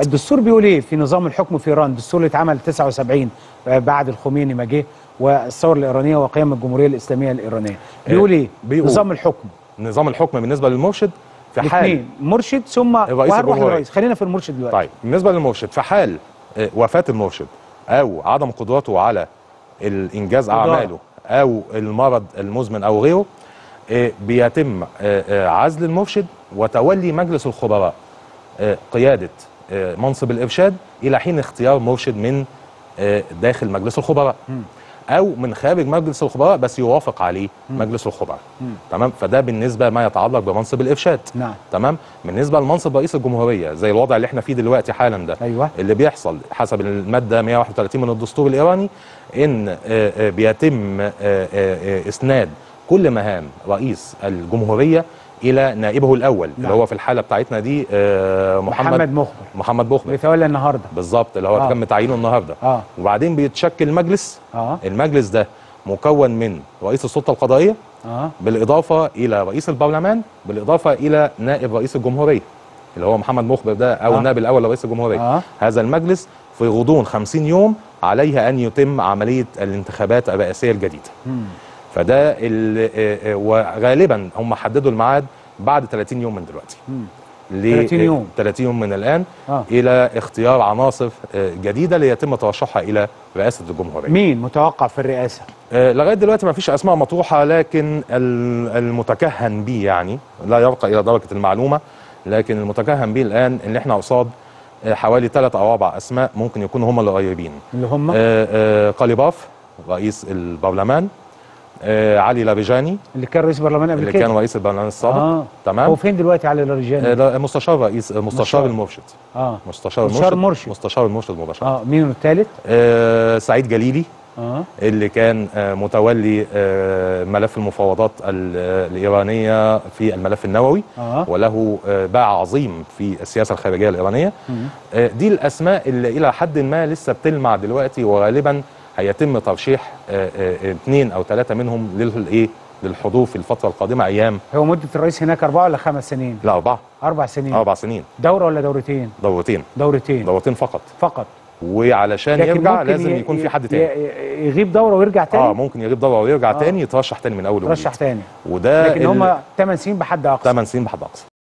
الدستور بيقول ايه في نظام الحكم في ايران الدستور اللي اتعمل 79 بعد الخميني ما جه والثوره الايرانيه وقيام الجمهوريه الاسلاميه الايرانيه بيقول ايه بيقول نظام الحكم نظام الحكم بالنسبه للمرشد في حال الاثنين مرشد ثم الرئيس وهنروح الجمهورية. للرئيس خلينا في المرشد دلوقتي طيب بالنسبه للمرشد في حال آه، وفاه المرشد او عدم قدرته على الانجاز إدارة. اعماله او المرض المزمن او غيره آه، بيتم آه، آه، عزل المرشد وتولي مجلس الخبراء آه، قياده آه، منصب الارشاد الى حين اختيار مرشد من آه، داخل مجلس الخبراء او من خارج مجلس الخبراء بس يوافق عليه مجلس الخبراء تمام فده بالنسبه ما يتعلق بمنصب الارشاد نعم. تمام بالنسبه لمنصب رئيس الجمهوريه زي الوضع اللي احنا فيه دلوقتي حالا ده أيوة. اللي بيحصل حسب الماده 131 من الدستور الايراني ان آه، آه، بيتم آه، آه، آه، اسناد كل مهام رئيس الجمهوريه الى نائبه الاول نعم. اللي هو في الحاله بتاعتنا دي آه، محمد محمد مخبر محمد مخبر بيتولى النهارده بالظبط اللي هو آه. تم تعيينه النهارده آه. وبعدين بيتشكل مجلس اه المجلس ده مكون من رئيس السلطه القضائيه اه بالاضافه الى رئيس البرلمان بالاضافه الى نائب رئيس الجمهوريه اللي هو محمد مخبر ده او آه. آه. النائب الاول لرئيس الجمهوريه آه. آه. هذا المجلس في غضون 50 يوم عليه ان يتم عمليه الانتخابات الرئاسيه الجديده مم. فده ال- آه، آه، وغالبا هم حددوا الميعاد بعد 30 يوم من دلوقتي مم. ل- 30 يوم. 30 يوم من الان آه. آه. الى اختيار عناصر آه، جديده ليتم ترشحها الى رئاسه الجمهوريه مين متوقع في الرئاسه آه، لغايه دلوقتي ما فيش اسماء مطروحه لكن ال- المتكهن به يعني لا يرقى الى درجه المعلومه لكن المتكهن به الان ان احنا قصاد آه، حوالي ثلاث او اربع اسماء ممكن يكونوا هم اللي قريبين اللي هم آه، آه، قليباف رئيس البرلمان آه، علي لابيجاني اللي كان رئيس برلمان قبل اللي كده كان رئيس البرلمان السابق آه. هو تمام فين دلوقتي علي آه، الرجال لا، مستشار رئيس آه، مستشار مستشار. المرشد اه مستشار مستشار المرشد مرشد. مستشار المرشد مباشره اه مين الثالث آه، سعيد جليلي اه اللي كان آه، متولي آه، ملف المفاوضات ال- آه، الإيرانية في الملف النووي آه. وله آه، باع عظيم في السياسة الخارجية الإيرانية مم. آه، دي الأسماء اللي إلى حد ما لسه بتلمع دلوقتي وغالبا هيتم ترشيح آه، آه، اثنين أو ثلاثة منهم للإيه للحضور في الفترة القادمة أيام هو مده الرئيس هناك اربعه ولا خمس سنين لا أربعة اربع سنين أربع سنين دوره ولا دورتين دورتين دورتين دورتين فقط فقط وعلشان لكن يرجع ممكن لازم ي- يكون في حد ي- تاني ي- يغيب دوره ويرجع تاني اه ممكن يغيب دوره ويرجع آه. تاني يترشح تاني من اول وجديد ترشح تاني وده لكن هم 8 سنين بحد اقصى 8 سنين بحد اقصى